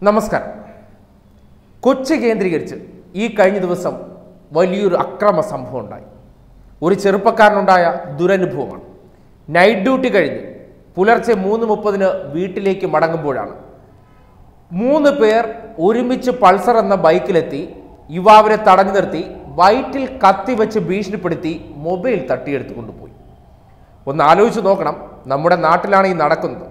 നമസ്കാരം കൊച്ചി കേന്ദ്രീകരിച്ച് ഈ കഴിഞ്ഞ ദിവസം വലിയൊരു അക്രമ സംഭവം ഉണ്ടായി ഒരു ചെറുപ്പക്കാരനുണ്ടായ ദുരനുഭവമാണ് നൈറ്റ് ഡ്യൂട്ടി കഴിഞ്ഞ് പുലർച്ചെ മൂന്ന് മുപ്പതിന് വീട്ടിലേക്ക് മടങ്ങുമ്പോഴാണ് മൂന്ന് പേർ ഒരുമിച്ച് പൾസർ എന്ന ബൈക്കിലെത്തി യുവാവിനെ തടഞ്ഞു നിർത്തി വയറ്റിൽ കത്തി വെച്ച് ഭീഷണിപ്പെടുത്തി മൊബൈൽ തട്ടിയെടുത്ത് കൊണ്ടുപോയി ഒന്ന് ആലോചിച്ച് നോക്കണം നമ്മുടെ നാട്ടിലാണ് ഈ നടക്കുന്നത്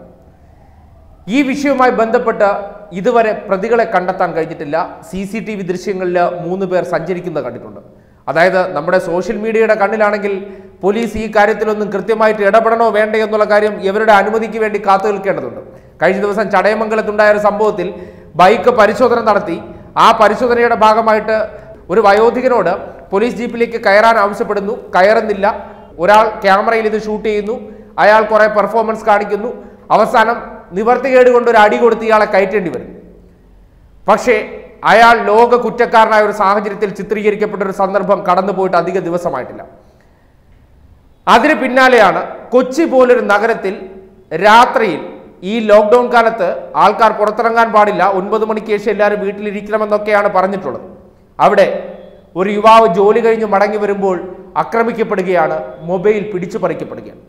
ഈ വിഷയവുമായി ബന്ധപ്പെട്ട് ഇതുവരെ പ്രതികളെ കണ്ടെത്താൻ കഴിഞ്ഞിട്ടില്ല സി സി ടി വി ദൃശ്യങ്ങളിൽ മൂന്ന് പേർ സഞ്ചരിക്കുന്നത് കണ്ടിട്ടുണ്ട് അതായത് നമ്മുടെ സോഷ്യൽ മീഡിയയുടെ കണ്ണിലാണെങ്കിൽ പോലീസ് ഈ കാര്യത്തിലൊന്നും കൃത്യമായിട്ട് ഇടപെടണോ വേണ്ടേ എന്നുള്ള കാര്യം ഇവരുടെ അനുമതിക്ക് വേണ്ടി കാത്തു നിൽക്കേണ്ടതുണ്ട് കഴിഞ്ഞ ദിവസം ചടയമംഗലത്തുണ്ടായ ഒരു സംഭവത്തിൽ ബൈക്ക് പരിശോധന നടത്തി ആ പരിശോധനയുടെ ഭാഗമായിട്ട് ഒരു വയോധികനോട് പോലീസ് ജീപ്പിലേക്ക് കയറാൻ ആവശ്യപ്പെടുന്നു കയറുന്നില്ല ഒരാൾ ക്യാമറയിൽ ഇത് ഷൂട്ട് ചെയ്യുന്നു അയാൾ കുറെ പെർഫോമൻസ് കാണിക്കുന്നു അവസാനം നിവർത്തികേട് കൊണ്ട് ഒരു അടി കൊടുത്ത് ഇയാളെ കയറ്റേണ്ടി വരുന്നു പക്ഷേ അയാൾ ലോക കുറ്റക്കാരനായ ഒരു സാഹചര്യത്തിൽ ചിത്രീകരിക്കപ്പെട്ട ഒരു സന്ദർഭം കടന്നുപോയിട്ട് അധിക ദിവസമായിട്ടില്ല അതിന് പിന്നാലെയാണ് കൊച്ചി പോലൊരു നഗരത്തിൽ രാത്രിയിൽ ഈ ലോക്ക്ഡൌൺ കാലത്ത് ആൾക്കാർ പുറത്തിറങ്ങാൻ പാടില്ല ഒൻപത് മണിക്ക് ശേഷം എല്ലാവരും വീട്ടിലിരിക്കണമെന്നൊക്കെയാണ് പറഞ്ഞിട്ടുള്ളത് അവിടെ ഒരു യുവാവ് ജോലി കഴിഞ്ഞ് മടങ്ങി വരുമ്പോൾ ആക്രമിക്കപ്പെടുകയാണ് മൊബൈൽ പിടിച്ചു പറിക്കപ്പെടുകയാണ്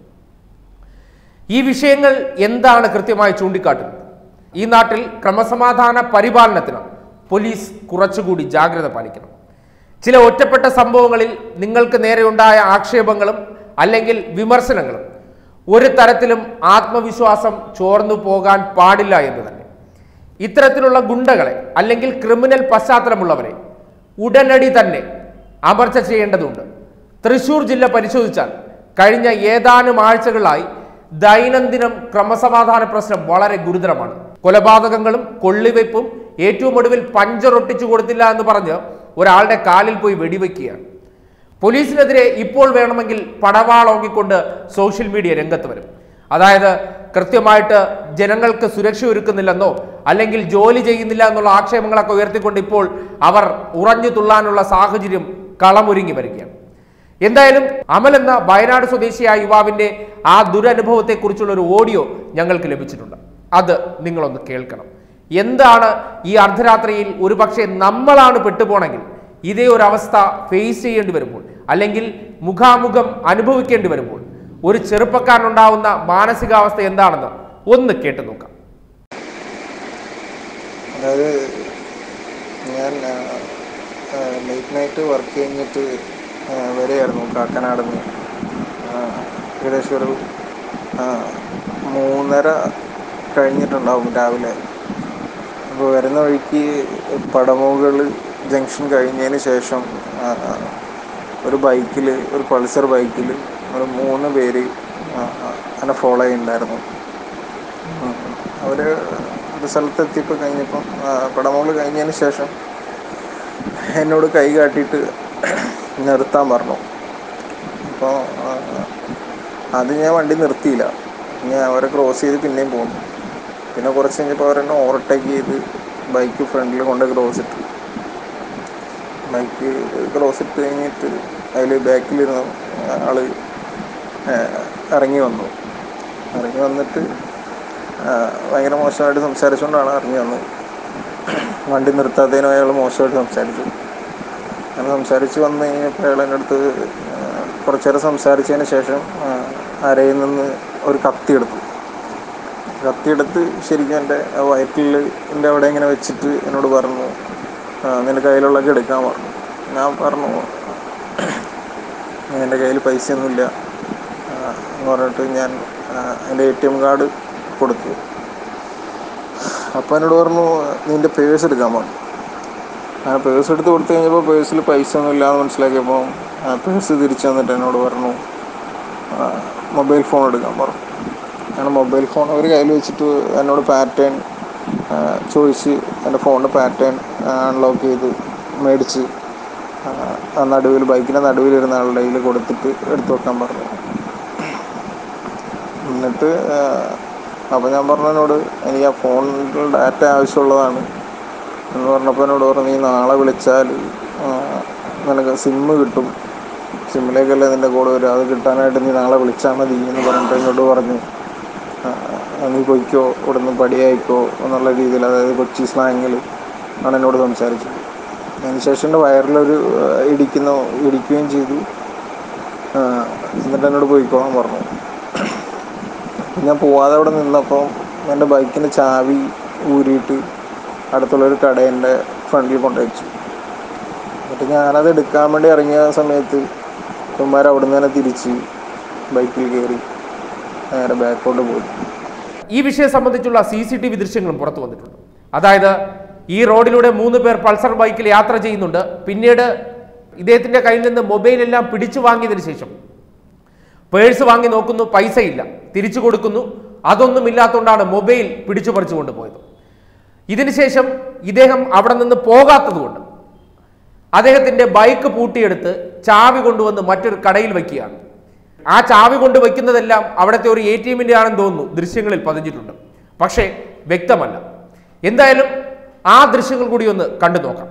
ഈ വിഷയങ്ങൾ എന്താണ് കൃത്യമായി ചൂണ്ടിക്കാട്ടുന്നത് ഈ നാട്ടിൽ ക്രമസമാധാന പരിപാലനത്തിന് പോലീസ് കുറച്ചുകൂടി ജാഗ്രത പാലിക്കണം ചില ഒറ്റപ്പെട്ട സംഭവങ്ങളിൽ നിങ്ങൾക്ക് നേരെയുണ്ടായ ആക്ഷേപങ്ങളും അല്ലെങ്കിൽ വിമർശനങ്ങളും ഒരു തരത്തിലും ആത്മവിശ്വാസം ചോർന്നു പോകാൻ പാടില്ല എന്ന് തന്നെ ഇത്തരത്തിലുള്ള ഗുണ്ടകളെ അല്ലെങ്കിൽ ക്രിമിനൽ പശ്ചാത്തലമുള്ളവരെ ഉടനടി തന്നെ അമർച്ച ചെയ്യേണ്ടതുണ്ട് തൃശൂർ ജില്ല പരിശോധിച്ചാൽ കഴിഞ്ഞ ഏതാനും ആഴ്ചകളായി ദൈനംദിനം ക്രമസമാധാന പ്രശ്നം വളരെ ഗുരുതരമാണ് കൊലപാതകങ്ങളും കൊള്ളിവെപ്പും ഏറ്റവും ഒടുവിൽ പഞ്ചറൊട്ടിച്ചു കൊടുത്തില്ല എന്ന് പറഞ്ഞ് ഒരാളുടെ കാലിൽ പോയി വെടിവെക്കുകയാണ് പോലീസിനെതിരെ ഇപ്പോൾ വേണമെങ്കിൽ പടവാളോങ്ങിക്കൊണ്ട് സോഷ്യൽ മീഡിയ രംഗത്ത് വരും അതായത് കൃത്യമായിട്ട് ജനങ്ങൾക്ക് സുരക്ഷ ഒരുക്കുന്നില്ലെന്നോ അല്ലെങ്കിൽ ജോലി ചെയ്യുന്നില്ല എന്നുള്ള ആക്ഷേപങ്ങളൊക്കെ ഉയർത്തിക്കൊണ്ട് ഇപ്പോൾ അവർ ഉറഞ്ഞു തുള്ളാനുള്ള സാഹചര്യം കളമൊരുങ്ങി വരികയാണ് എന്തായാലും അമൽ എന്ന വയനാട് സ്വദേശിയായ യുവാവിന്റെ ആ ദുരനുഭവത്തെക്കുറിച്ചുള്ള ഒരു ഓഡിയോ ഞങ്ങൾക്ക് ലഭിച്ചിട്ടുണ്ട് അത് നിങ്ങളൊന്ന് കേൾക്കണം എന്താണ് ഈ അർദ്ധരാത്രിയിൽ ഒരുപക്ഷെ നമ്മളാണ് പെട്ടുപോണെങ്കിൽ ഇതേ ഒരു അവസ്ഥ ഫേസ് ചെയ്യേണ്ടി വരുമ്പോൾ അല്ലെങ്കിൽ മുഖാമുഖം അനുഭവിക്കേണ്ടി വരുമ്പോൾ ഒരു ചെറുപ്പക്കാരനുണ്ടാവുന്ന മാനസികാവസ്ഥ എന്താണെന്ന് ഒന്ന് കേട്ടു നോക്കാം അതായത് ഞാൻ ലേറ്റ് നൈറ്റ് വർക്ക് കഴിഞ്ഞിട്ട് ആ, വരികയായിരുന്നു കാക്കനാട് നിന്ന് ഏകദേശം ഒരു ആ, മൂന്നര കഴിഞ്ഞിട്ടുണ്ടാവും രാവിലെ അപ്പോൾ വരുന്ന വഴിക്ക് പടമുകൾ ജംഗ്ഷൻ കഴിഞ്ഞതിന് ശേഷം ആ, ആ, ഒരു ബൈക്കിൽ ഒരു പൾസർ ബൈക്കിൽ ഒരു മൂന്ന് പേര് ആ, ആ, എന്നെ ഫോളോ ചെയ്യുന്നുണ്ടായിരുന്നു അവർ ഒരു സ്ഥലത്തെത്തിയപ്പോൾ കഴിഞ്ഞപ്പം പടമുകൾ കഴിഞ്ഞതിന് ശേഷം എന്നോട് കൈ കാട്ടിയിട്ട് നിർത്താൻ പറഞ്ഞു അപ്പോൾ അത് ഞാൻ വണ്ടി നിർത്തിയില്ല ഞാൻ അവരെ ക്രോസ് ചെയ്ത് പിന്നെയും പോന്നു പിന്നെ കുറച്ച് കഴിഞ്ഞപ്പോൾ അവരെന്നെ ഓവർടേക്ക് ചെയ്ത് ബൈക്ക് ഫ്രണ്ടിൽ കൊണ്ട് ക്രോസ് ഇട്ടു ബൈക്ക് ക്രോസ് ഇട്ട് കഴിഞ്ഞിട്ട് അതിൽ ബാക്കിലിരുന്ന ആള് ഏഹ്, ഇറങ്ങി വന്നു ഇറങ്ങി വന്നിട്ട് ആഹ്, ഭയങ്കര മോശമായിട്ട് സംസാരിച്ചുകൊണ്ടാണ് ഇറങ്ങി വന്നത് വണ്ടി നിർത്താത്തതിനും അയാൾ മോശമായിട്ട് സംസാരിച്ചു അങ്ങനെ സംസാരിച്ച് വന്നു കഴിഞ്ഞപ്പോൾ അയാൾ എൻ്റെ അടുത്ത് ആഹ്, കുറച്ച് നേരം സംസാരിച്ചതിന് ശേഷം ആഹ്, അരയിൽ നിന്ന് ഒരു കത്തി എടുത്തു കത്തിയെടുത്ത് ശരിക്കും എൻ്റെ വയറ്റിൽ എൻ്റെ അവിടെ ഇങ്ങനെ വെച്ചിട്ട് എന്നോട് പറഞ്ഞു "ആ, നിന്റെ കയ്യിലുള്ളതൊക്കെ എടുക്കാൻ പറഞ്ഞു ഞാൻ പറഞ്ഞു എൻ്റെ കയ്യിൽ പൈസയൊന്നുമില്ല ആ, എന്ന് പറഞ്ഞിട്ട് ഞാൻ ആ, എൻ്റെ എ ടി എം കാർഡ് കൊടുത്തു അപ്പോൾ എന്നോട് പറഞ്ഞു നിൻ്റെ പേഴ്സ് എടുക്കാൻ പറഞ്ഞു ആ പേഴ്സ് എടുത്ത് കൊടുത്തു കഴിഞ്ഞപ്പോൾ പേഴ്സിൽ പൈസ ഒന്നും ഇല്ലാന്ന് മനസ്സിലാക്കിയപ്പോൾ പേഴ്സ് തിരിച്ചു തന്നിട്ട് എന്നോട് പറഞ്ഞു മൊബൈൽ ഫോൺ എടുക്കാൻ പറഞ്ഞു ഞാൻ മൊബൈൽ ഫോൺ ഒരു കയ്യിൽ വെച്ചിട്ട് എന്നോട് പാറ്റേൺ ചോദിച്ച് എൻ്റെ ഫോണിൻ്റെ പാറ്റേൺ അൺലോക്ക് ചെയ്ത് മേടിച്ച് ആ, ആ നടുവിൽ ബൈക്കിൻ്റെ നടുവിലിരുന്ന ആളുടെ കയ്യിൽ കൊടുത്തിട്ട് എടുത്തു വെക്കാൻ പറഞ്ഞു എന്നിട്ട് അപ്പോൾ ഞാൻ പറഞ്ഞു എന്നോട് എനിക്ക് ആ ഫോണിൽ ഡാറ്റ ആവശ്യമുള്ളതാണ് എന്ന് പറഞ്ഞപ്പോൾ എന്നോട് പറഞ്ഞു നീ നാളെ വിളിച്ചാൽ ആ, നിനക്ക് സിമ്മ് കിട്ടും സിമ്മിലേക്കല്ലേ നിൻ്റെ കൂടെ വരും അത് കിട്ടാനായിട്ട് നീ നാളെ വിളിച്ചാൽ മതി എന്ന് പറഞ്ഞിട്ട് എന്നോട് പറഞ്ഞു ആ, നീ പൊയ്ക്കോ ഇവിടുന്ന് പടിയായിക്കോ എന്നുള്ള രീതിയിൽ അതായത് കൊച്ചി സ്ലാങ്ങിൽ ആണ് എന്നോട് സംസാരിച്ചത് അതിനുശേഷം എൻ്റെ വയറിലൊരു ആ, ഇടിക്കുന്ന ഇടിക്കുകയും ചെയ്തു ആ, എന്നിട്ട് എന്നോട് പോയിക്കോളാൻ പറഞ്ഞു ഞാൻ പോവാതെ അവിടെ നിന്നപ്പോൾ എൻ്റെ ബൈക്കിൻ്റെ ചാവി ഊരിയിട്ട് അടുത്തുള്ളൊരു കടേൻ്റെ ഫ്രണ്ടിൽ കൊണ്ടുവച്ചു എന്നിട്ട് ഞാനത് എടുക്കാൻ വേണ്ടി ഇറങ്ങിയ സമയത്ത് ഇവന്മാർ അവിടെ നിന്ന് തന്നെ തിരിച്ച് ബൈക്കിൽ കയറി നേരെ ബാക്കോട്ട് പോയി ഈ വിഷയം സംബന്ധിച്ചുള്ള സി സി ടി വി ദൃശ്യങ്ങളും പുറത്തു വന്നിട്ടുണ്ട് അതായത് ഈ റോഡിലൂടെ മൂന്ന് പേർ പൾസർ ബൈക്കിൽ യാത്ര ചെയ്യുന്നുണ്ട് പിന്നീട് ഇദ്ദേഹത്തിന്റെ കയ്യിൽ നിന്ന് മൊബൈൽ എല്ലാം പിടിച്ചു വാങ്ങിയതിനു ശേഷം പേഴ്സ് വാങ്ങി നോക്കുന്നു പൈസ ഇല്ല തിരിച്ചു കൊടുക്കുന്നു അതൊന്നും ഇല്ലാത്തതുകൊണ്ടാണ് മൊബൈൽ പിടിച്ചു പറിച്ചു കൊണ്ടുപോയത് ഇതിനുശേഷം ഇദ്ദേഹം അവിടെ നിന്ന് പോകാത്തതുകൊണ്ട് അദ്ദേഹത്തിന്റെ ബൈക്ക് പൂട്ടിയെടുത്ത് ചാവി കൊണ്ടുവന്ന് മറ്റൊരു കടയിൽ വയ്ക്കുകയാണ് ആ ചാവി കൊണ്ട് വയ്ക്കുന്നതെല്ലാം അവിടുത്തെ ഒരു എ ടി എമ്മിന്റെ ആണെന്ന് തോന്നുന്നു ദൃശ്യങ്ങളിൽ പതിഞ്ഞിട്ടുണ്ട് പക്ഷേ വ്യക്തമല്ല എന്തായാലും ആ ദൃശ്യങ്ങൾ കൂടി ഒന്ന് കണ്ടു നോക്കാം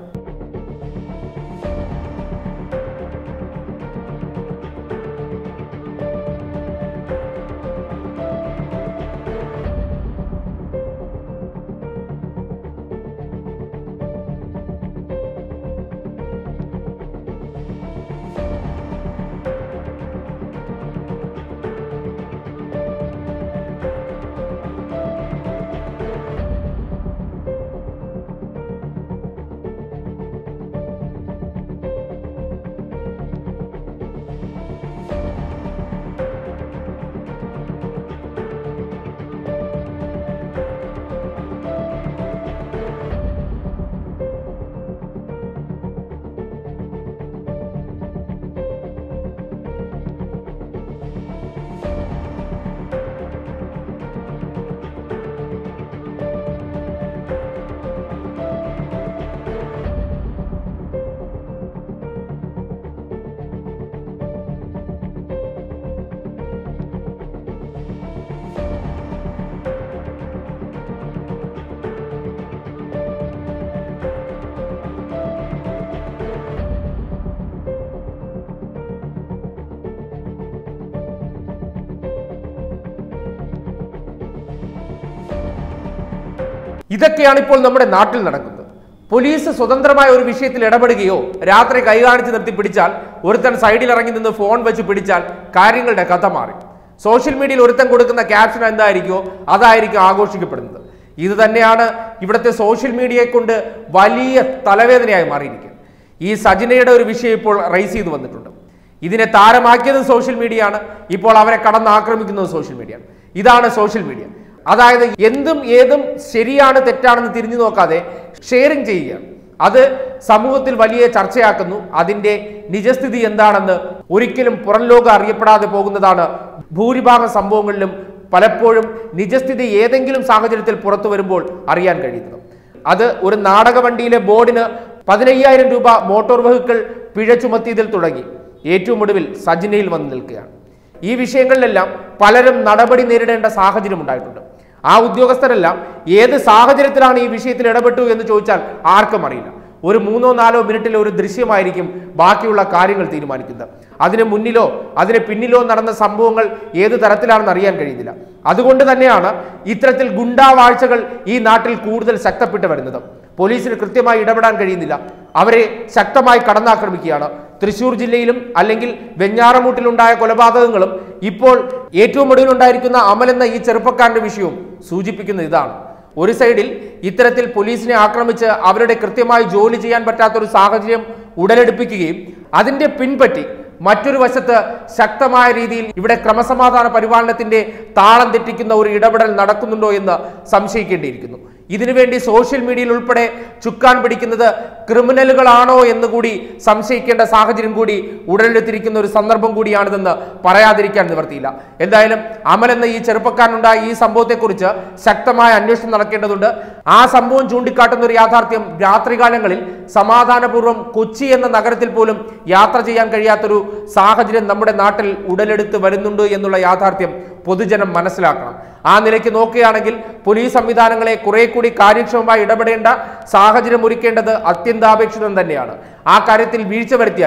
ഇതൊക്കെയാണ് ഇപ്പോൾ നമ്മുടെ നാട്ടിൽ നടക്കുന്നത് പോലീസ് സ്വതന്ത്രമായ ഒരു വിഷയത്തിൽ ഇടപെടുകയോ രാത്രി കൈകാണിച്ച് നിർത്തി പിടിച്ചാൽ ഒരുത്തൻ സൈഡിൽ ഇറങ്ങി നിന്ന് ഫോൺ വെച്ച് പിടിച്ചാൽ കാര്യങ്ങളുടെ കഥ മാറി സോഷ്യൽ മീഡിയയിൽ ഒരുത്തൻ കൊടുക്കുന്ന ക്യാപ്ഷൻ എന്തായിരിക്കുമോ അതായിരിക്കും ആഘോഷിക്കപ്പെടുന്നത് ഇത് തന്നെയാണ് ഇവിടുത്തെ സോഷ്യൽ മീഡിയയെ കൊണ്ട് വലിയ തലവേദനയായി മാറിയിരിക്കുന്നത് ഈ സജിനയുടെ ഒരു വിഷയം ഇപ്പോൾ റൈസ് ചെയ്ത് വന്നിട്ടുണ്ട് ഇതിനെ താരമാക്കിയത് സോഷ്യൽ മീഡിയ ആണ് ഇപ്പോൾ അവരെ കടന്നാക്രമിക്കുന്നത് സോഷ്യൽ മീഡിയ ആണ് ഇതാണ് സോഷ്യൽ മീഡിയ അതായത് എന്തും ഏതും ശരിയാണ് തെറ്റാണെന്ന് തിരിഞ്ഞു നോക്കാതെ ഷെയറിങ് ചെയ്യുകയാണ് അത് സമൂഹത്തിൽ വലിയ ചർച്ചയാക്കുന്നു അതിന്റെ നിജസ്ഥിതി എന്താണെന്ന് ഒരിക്കലും പുറം ലോകം അറിയപ്പെടാതെ പോകുന്നതാണ് ഭൂരിഭാഗം സംഭവങ്ങളിലും പലപ്പോഴും നിജസ്ഥിതി ഏതെങ്കിലും സാഹചര്യത്തിൽ പുറത്തു വരുമ്പോൾ അറിയാൻ കഴിയുന്നത് അത് ഒരു നാടക വണ്ടിയിലെ ബോർഡിന് പതിനയ്യായിരം രൂപ മോട്ടോർ വെഹിക്കിൾ പിഴ ചുമത്തിയതിൽ തുടങ്ങി ഏറ്റവും ഒടുവിൽ സജിനയിൽ വന്ന് നിൽക്കുകയാണ് ഈ വിഷയങ്ങളിലെല്ലാം പലരും നടപടി നേരിടേണ്ട സാഹചര്യം ഉണ്ടായിട്ടുണ്ട് ആ ഉദ്യോഗസ്ഥരെല്ലാം ഏത് സാഹചര്യത്തിലാണ് ഈ വിഷയത്തിൽ ഇടപെട്ടു എന്ന് ചോദിച്ചാൽ ആർക്കും അറിയില്ല ഒരു മൂന്നോ നാലോ മിനിറ്റിലെ ഒരു ദൃശ്യമായിരിക്കും ബാക്കിയുള്ള കാര്യങ്ങൾ തീരുമാനിക്കുന്നത് അതിന് മുന്നിലോ അതിന് പിന്നിലോ നടന്ന സംഭവങ്ങൾ ഏത് തരത്തിലാണെന്ന് അറിയാൻ കഴിയുന്നില്ല അതുകൊണ്ട് തന്നെയാണ് ഇത്തരത്തിൽ ഗുണ്ടാവാഴ്ചകൾ ഈ നാട്ടിൽ കൂടുതൽ ശക്തപ്പെട്ടു വരുന്നത് പോലീസിന് കൃത്യമായി ഇടപെടാൻ കഴിയുന്നില്ല അവരെ ശക്തമായി കടന്നാക്രമിക്കുകയാണ് തൃശൂർ ജില്ലയിലും അല്ലെങ്കിൽ വെഞ്ഞാറമൂട്ടിലുണ്ടായ കൊലപാതകങ്ങളും ഇപ്പോൾ ഏറ്റവും ഒടുവിലുണ്ടായിരിക്കുന്ന അമൽ എന്ന ഈ ചെറുപ്പക്കാരന്റെ വിഷയവും സൂചിപ്പിക്കുന്ന ഇതാണ് ഒരു സൈഡിൽ ഇത്തരത്തിൽ പോലീസിനെ ആക്രമിച്ച് അവരുടെ കൃത്യമായി ജോലി ചെയ്യാൻ പറ്റാത്ത ഒരു സാഹചര്യം ഉടലെടുപ്പിക്കുകയും അതിന്റെ പിൻപറ്റി മറ്റൊരു വശത്ത് ശക്തമായ രീതിയിൽ ഇവിടെ ക്രമസമാധാന പരിപാലനത്തിന്റെ താളം തെറ്റിക്കുന്ന ഒരു ഇടപെടൽ നടക്കുന്നുണ്ടോ എന്ന് സംശയിക്കേണ്ടിയിരിക്കുന്നു ഇതിനുവേണ്ടി സോഷ്യൽ മീഡിയയിൽ ഉൾപ്പെടെ ചുക്കാൻ പിടിക്കുന്നത് ക്രിമിനലുകളാണോ എന്ന് കൂടി സംശയിക്കേണ്ട സാഹചര്യം കൂടി ഉടലെടുത്തിരിക്കുന്ന ഒരു സന്ദർഭം കൂടിയാണിതെന്ന് പറയാതിരിക്കാൻ നിവർത്തിയില്ല എന്തായാലും അമൽ എന്ന ഈ ചെറുപ്പക്കാരനുണ്ടായ ഈ സംഭവത്തെക്കുറിച്ച് ശക്തമായ അന്വേഷണം നടക്കേണ്ടതുണ്ട് ആ സംഭവം ചൂണ്ടിക്കാട്ടുന്ന ഒരു യാഥാർത്ഥ്യം രാത്രികാലങ്ങളിൽ സമാധാനപൂർവ്വം കൊച്ചി എന്ന നഗരത്തിൽ പോലും യാത്ര ചെയ്യാൻ കഴിയാത്തൊരു സാഹചര്യം നമ്മുടെ നാട്ടിൽ ഉടലെടുത്ത് വരുന്നുണ്ട് എന്നുള്ള യാഥാർത്ഥ്യം പൊതുജനം മനസ്സിലാക്കണം ആ നിലയ്ക്ക് നോക്കുകയാണെങ്കിൽ പോലീസ് സംവിധാനങ്ങളെ കുറെ കൂടി കാര്യക്ഷമമായി ഇടപെടേണ്ട സാഹചര്യം ഒരുക്കേണ്ടത് അത്യന്താപേക്ഷിതം തന്നെയാണ് ആ കാര്യത്തിൽ വീഴ്ച വരുത്തിയാൽ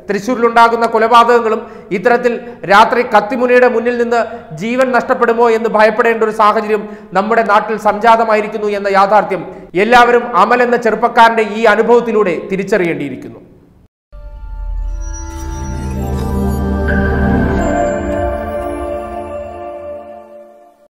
തൃശ്ശൂരിലുണ്ടാകുന്ന കൊലപാതകങ്ങളും ഇത്തരത്തിൽ രാത്രി കത്തിമുനയുടെ മുന്നിൽ നിന്ന് ജീവൻ നഷ്ടപ്പെടുമോ എന്ന് ഭയപ്പെടേണ്ട ഒരു സാഹചര്യം നമ്മുടെ നാട്ടിൽ സംജാതമായിരിക്കുന്നു എന്ന യാഥാർത്ഥ്യം എല്ലാവരും അമൽ എന്ന ചെറുപ്പക്കാരന്റെ ഈ അനുഭവത്തിലൂടെ തിരിച്ചറിയേണ്ടിയിരിക്കുന്നു